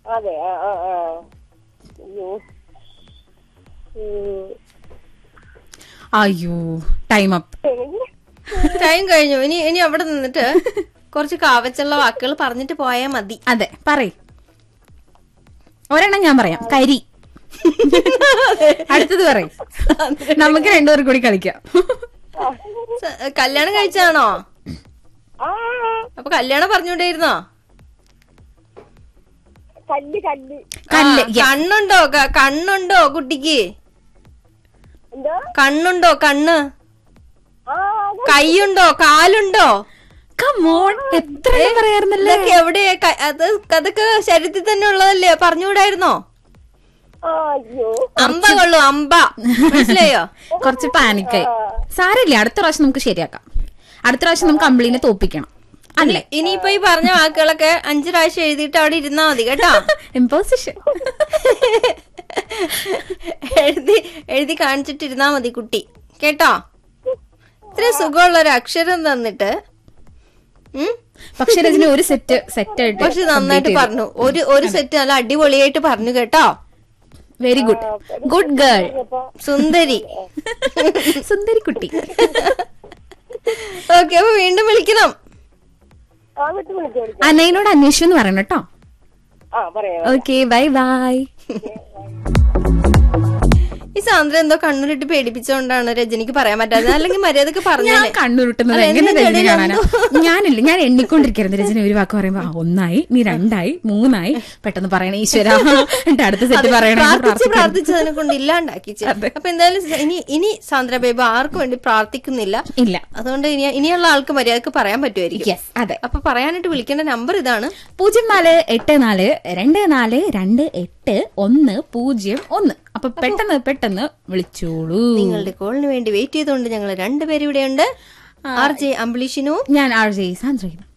അതെ ആ ആ ആ അയ്യോ ഉം. അയ്യോ ടൈം അപ്പ് ടൈം കഴിഞ്ഞു ഇനി ഇനി അവിടെ നിന്നിട്ട് കുറച്ച് കാവച്ചുള്ള വാക്കുകൾ പറഞ്ഞിട്ട് പോയാൽ മതി അതെ പറയ് ഒരെണ്ണം ഞാൻ പറയാം കരി അടുത്തത് പറയും നമുക്ക് രണ്ടുപേരും കൂടി കളിക്കാം സ- കല്യാണം കഴിച്ചാണോ ആ അപ്പൊ കല്യാണം പറഞ്ഞുകൊണ്ടേയിരുന്നോ കല്ല് കല്ല് കല്ല് ആ, കണ്ണുണ്ടോ ക- കണ്ണുണ്ടോ കുട്ടിക്ക് എന്തോ കണ്ണുണ്ടോ കണ്ണ് ആ അത് കൈയുണ്ടോ കാലുണ്ടോ കമോൺ എത്ര പറയാറുന്നല്ലേ ഇതൊക്കെ എവിടെ ക- അത് അതൊക്കെ ശരീരത്തിൽ തന്നെ ഉള്ളതല്ലേ പറഞ്ഞുകൂടായിരുന്നോ ആ അയ്യോ അമ്പ കൊള്ളു അമ്പ മനസ്സിലായോ കുറച്ച് പാനിക്കായി സാരമില്ല അടുത്ത പ്രാവശ്യം നമുക്ക് ശരിയാക്കാം അടുത്ത പ്രാവശ്യം നമുക്ക് അമ്പിളിനെ തോപ്പിക്കണം അല്ലേ ഇനിയിപ്പോ ഈ പറഞ്ഞ വാക്കുകളൊക്കെ അഞ്ചു പ്രാവശ്യം എഴുതിയിട്ട് അവിടെ ഇരുന്നാ മതി കേട്ടോ ഇമ്പോസിഷൻ എഴുതി എഴുതി കാണിച്ചിട്ടിരുന്നാ മതി കുട്ടി കേട്ടോ ഇത്ര സുഖമുള്ള ഒരു അക്ഷരം തന്നിട്ട് ഉം? പക്ഷെ രജനി ഒരു സെറ്റ് സെറ്റ് ആയിട്ട് പക്ഷെ നന്നായിട്ട് പറഞ്ഞു ഒരു ഒരു സെറ്റ് നല്ല അടിപൊളിയായിട്ട് പറഞ്ഞു കേട്ടോ വെരി ഗുഡ് ഗുഡ് ഗേൾ സുന്ദരി സുന്ദരി കുട്ടി ഓക്കെ അപ്പൊ വീണ്ടും വിളിക്കണം ആ വിട്ട് വിളിച്ചു വിളിച്ചു അനയനോട് അന്വേഷിച്ചു എന്ന് പറയണം കേട്ടോ ആ പറയാം ഓക്കെ ബൈ ബൈ ഈ സാന്ദ്ര എന്തോ കണ്ണൂരിട്ട് പേടിപ്പിച്ചോണ്ടാണ് രജനിക്ക് പറയാൻ പറ്റാതെ അല്ലെങ്കിൽ മര്യാദക്ക് ഞാൻ പറഞ്ഞേ കണ്ണുരുട്ടുന്നത് അല്ല, എങ്ങനെ എന്തിന്റെ രജനി ഇടയിൽ കാണാനാ ഞാനില്ല ഞാൻ എണ്ണിക്കൊണ്ടിരിക്കുന്നു രജനി ഒരു വാക്ക് പറയുമ്പോ ആ, ഒന്നായി നീ രണ്ടായി മൂന്നായി പെട്ടെന്ന് പറയണേ ഈശ്വര എന്നിട്ട് അടുത്ത സെറ്റ് പറയണേ എന്ന് പ്രാർത്ഥിച്ച് പ്രാർത്ഥിക്കുന്നു. പ്രാർത്ഥിച്ചതിനെ കൊണ്ട് ഇല്ലാണ്ടാക്കിച്ച് അപ്പൊ എന്തായാലും ഇനി ഇനി സാന്ദ്ര ബേബ ആർക്കും വേണ്ടി പ്രാർത്ഥിക്കുന്നില്ല ഇല്ല അതുകൊണ്ട് ഇനി ഇനിയുള്ള ആൾക്ക് മര്യാദക്ക് പറയാൻ പറ്റുമായിരിക്കും യെസ് അതെ അപ്പൊ പറയാനായിട്ട് വിളിക്കേണ്ട നമ്പർ ഇതാണ് പൂജ്യം നാല് എട്ട് നാല് രണ്ട് നാല് രണ്ട് എട്ട് ഒന്ന് പൂജ്യം ഒന്ന് അപ്പൊ പെട്ടെന്ന് പെട്ടെന്ന് വിളിച്ചോളൂ നിങ്ങളുടെ കോളിന് വേണ്ടി വെയിറ്റ് ചെയ്തുകൊണ്ട് ഞങ്ങൾ രണ്ടുപേരും ഇവിടെയുണ്ട് ആർ ജെ അംബ്ലീഷിനു ഞാൻ ആർ ജെ സാന്ദ്രയും